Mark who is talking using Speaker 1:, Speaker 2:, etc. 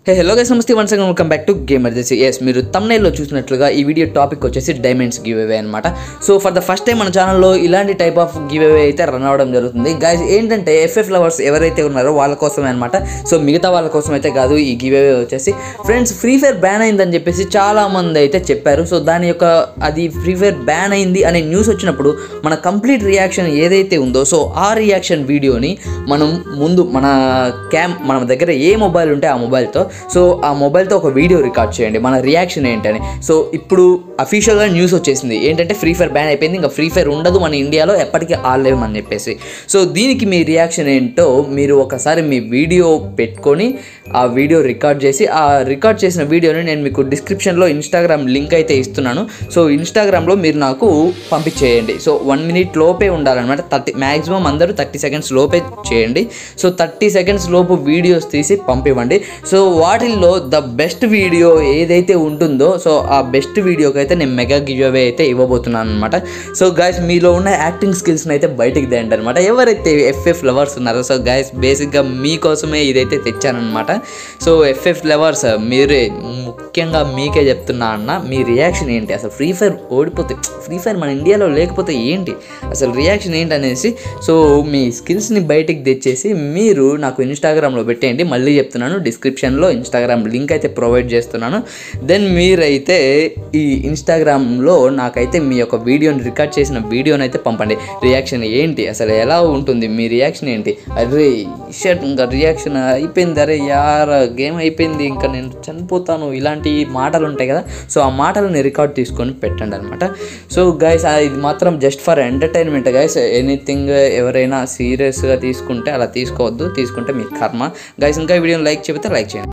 Speaker 1: హే hello guys నమస్తే once again welcome back to gamer J C S మీరు తమ్నైల్లో చూసినట్లుగా ఈ వీడియో టాపిక్ వచ్చేసి డైమండ్స్ గివ్ అవే అనమాట so for the first time మన ఛానల్లో ఇలాంటి టైప్ ఆఫ్ గివ్ అవే అయితే రన్ అవ్వడం జరుగుతుంది గైస్ ఏంటంటే ఎఫ్ఎఫ్ లవర్స్ ఎవరైతే ఉన్నారో వాళ్ళ కోసమే అనమాట సో మిగతా వాళ్ళ కోసం అయితే కాదు ఈ గివ్ అవే వచ్చేసి ఫ్రెండ్స్ ఫ్రీ ఫైర్ బ్యాన్ అయిందని చెప్పేసి చాలా మంది అయితే చెప్పారు సో దాని యొక్క అది ఫ్రీ ఫైర్ బ్యాన్ అయింది అనే న్యూస్ వచ్చినప్పుడు మన కంప్లీట్ రియాక్షన్ ఏదైతే ఉందో సో ఆ రియాక్షన్ వీడియోని మనం ముందు మన క్యామ్ మన దగ్గర ఏ మొబైల్ ఉంటే ఆ మొబైల్తో సో ఆ మొబైల్తో ఒక వీడియో రికార్డ్ చేయండి మన రియాక్షన్ ఏంటని సో ఇప్పుడు అఫీషియల్గా న్యూస్ వచ్చేసింది ఏంటంటే ఫ్రీ ఫైర్ బ్యాన్ అయిపోయింది ఇంకా ఫ్రీ ఫైర్ ఉండదు మన ఇండియాలో ఎప్పటికీ ఆడలేమని చెప్పేసి సో దీనికి మీ రియాక్షన్ ఏంటో మీరు ఒకసారి మీ వీడియో పెట్టుకొని ఆ వీడియో రికార్డ్ చేసి ఆ రికార్డ్ చేసిన వీడియోని నేను మీకు డిస్క్రిప్షన్లో ఇన్స్టాగ్రామ్ లింక్ అయితే ఇస్తున్నాను సో ఇన్స్టాగ్రామ్లో మీరు నాకు పంపించేయండి సో వన్ మినిట్ లోపే ఉండాలన్నమాట థర్టీ మ్యాక్సిమం అందరూ థర్టీ సెకండ్స్ లోపే చేయండి సో థర్టీ సెకండ్స్ లోపు వీడియోస్ తీసి పంపివ్వండి సో వాటిల్లో ద బెస్ట్ వీడియో ఏదైతే ఉంటుందో సో ఆ బెస్ట్ వీడియోకి అయితే నేను మెగా గివ్ అవే అయితే ఇవ్వబోతున్నాను అనమాట సో గైస్ మీలో ఉన్న యాక్టింగ్ స్కిల్స్ని అయితే బయటికి తేండి అనమాట ఎవరైతే ఎఫ్ఎఫ్ లవర్స్ ఉన్నారో సో గైస్ బేసిక్గా మీకోసమే ఇదైతే తెచ్చానమాట సో ఎఫ్ఎఫ్ లవర్స్ మీరే ముఖ్యంగా మీకే చెప్తున్నా అన్న మీ రియాక్షన్ ఏంటి అసలు ఫ్రీ ఫైర్ ఓడిపోతే ఫ్రీ ఫైర్ మన ఇండియాలో లేకపోతే ఏంటి అసలు రియాక్షన్ ఏంటి అనేసి సో మీ స్కిల్స్ని బయటికి తెచ్చేసి మీరు నాకు ఇన్స్టాగ్రామ్లో పెట్టేయండి మళ్ళీ చెప్తున్నాను డిస్క్రిప్షన్లో ఇన్స్టాగ్రామ్ లింక్ అయితే ప్రొవైడ్ చేస్తున్నాను దెన్ మీరైతే ఈ ఇన్స్టాగ్రామ్లో నాకైతే మీ యొక్క వీడియోని రికార్డ్ చేసిన వీడియోని అయితే పంపండి రియాక్షన్ ఏంటి అసలు ఎలా ఉంటుంది మీ రియాక్షన్ ఏంటి అరే షర్ట్ ఇంకా రియాక్షన్ అయిపోయింది అరే యార్ గేమ్ అయిపోయింది ఇంకా నేను చనిపోతాను ఇలాంటి మాటలు ఉంటాయి కదా సో ఆ మాటలను రికార్డ్ తీసుకొని పెట్టండి అనమాట సో గైస్ ఇది మాత్రం just for entertainment guys anything ఎవరైనా సీరియస్గా తీసుకుంటే అలా తీసుకోవద్దు తీసుకుంటే మీ కర్మ గైస్ ఇంకా ఈ వీడియోని లైక్ చెబితే లైక్ చేయండి